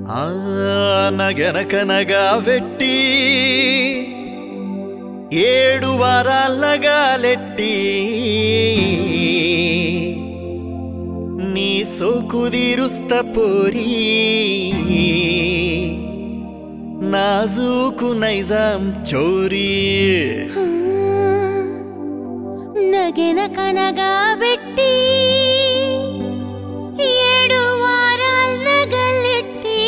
ఆ నగనకనగా వెట్టి ఏడు వారాలగాలెట్టి నీ సోకుదిరుస్త పోరి నాజూకు నైజాం చోరీ నగెన కనగా పెట్టి ఏడు వారాల నగలెట్టి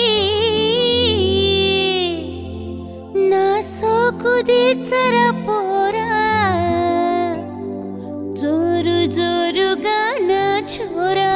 నా సోకు తీర్చర పోరా జోరు జోరుగా నా చోరా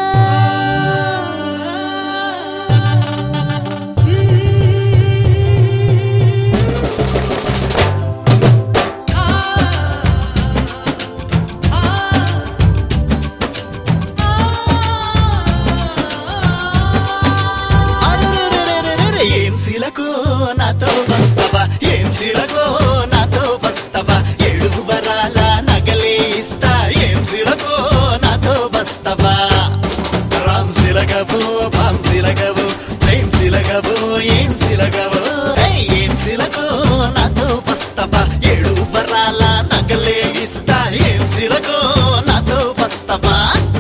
అరెరెరెరెరెరె, ఏం శిలకో నాతో వస్తవా ఏం శిలకో నాతో వస్తవా ఏడు వరాల నగలే ఇస్తా ఏం శిలకో నాతో వస్తవా రామ్ శిలగవు భామ్ శిలగవు ప్రేమ్ శిలగవు ఏం శిలగవు ఏయ్, ఏం శిలకో నాతో వస్తవా ఏడు వరాల నగలే ఇస్తా ఏం శిలకో నాతో వస్తవా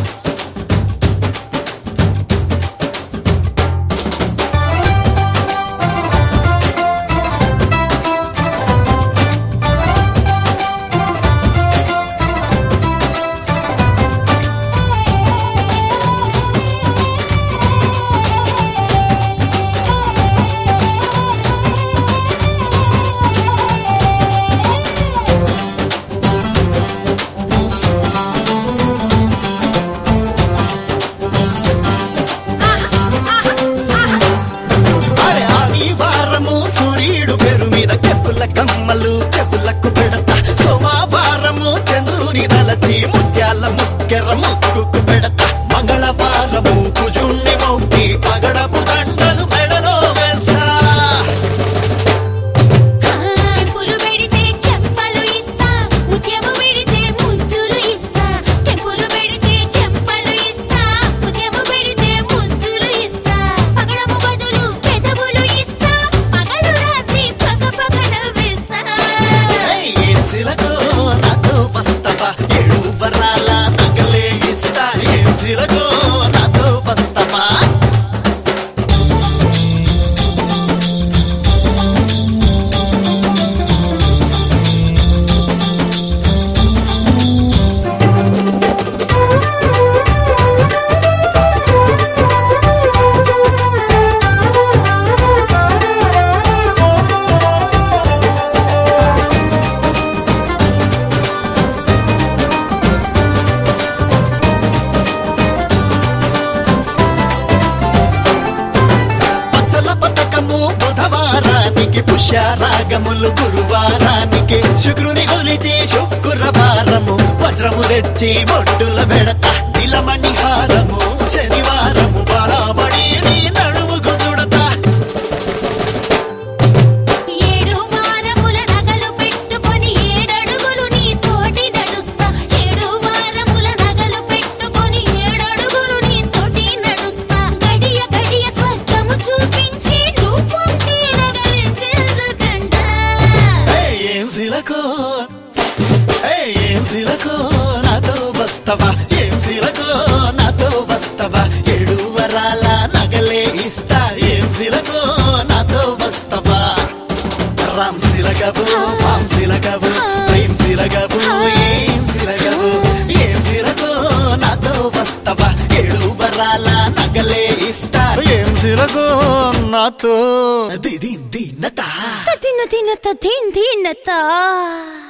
అరే ఆదివారము సూర్యుడు పేరు మీద చెప్పుల కమ్మలు చెప్పులకు పెడతా సోమవారము చంద్రుని తలచి ముత్యాల ముక్కెర ముక్కుకు పెడతా మంగళవారము కుజుణ్ణి మొక్కి పగడపు దండలు మెడలో వేస్తా టెంపులు పెడితే చెంపలు ఇస్తా ముత్యము పెడితే ముద్దులు ఇస్తా టెంపులు పెడితే చెంపలు ఇస్తా ముత్యము పెడితే ముద్దులు ఇస్తా పగడము బదులు పెదవులు ఇస్తా పగలు రాత్రి పగ పగ నవ్విస్తా ఏయ్, ఏం శిలకో నాతో వస్తవా ఏడు వరాల నగలే ఇస్తా ఏం శిలకో నాతో వస్తవా పచ్చల పథకము బుధవారానికి పుష్యరాగములు గురువారానికి శుక్రుని కొలిచి శుక్రవారము వజ్రము తెచ్చి బొడ్డుల బెడత నిలమణి హారము శనివారము బడాబడి నీ నడుముకు సుడతా ఏడు వారముల నగలు పెట్టుకొని ఏడడుగులు నీ తోటి నడుస్తా ఏడు వారముల నగలు పెట్టుకొని ఏడడుగులు నీ తోటి నడుస్తా గడియ గడియ స్వర్గము చూపించి నువ్వుంటే నగలించేందుకంట ఏయ్, ఏం శిలకో ఏయ్, ఏం శిలకో నాతో వస్తవా ఏం శిలకో నాతో వస్తవా ఏడు వరాల నగలే ఇస్తా ఏం శిలకో నాతో వస్తవా రామ్ శిలగవు పామ్ శిలగవు ప్రేమ్ శిలగవు ఏం శిలగవు ఏం శిలకో నాతో వస్తవా ఏడు వరాల నగలే ఇస్తా ఏం శిలకో నాతో దిది దిన్నతా తిన్న తిన్న తిన్ తిన్నతా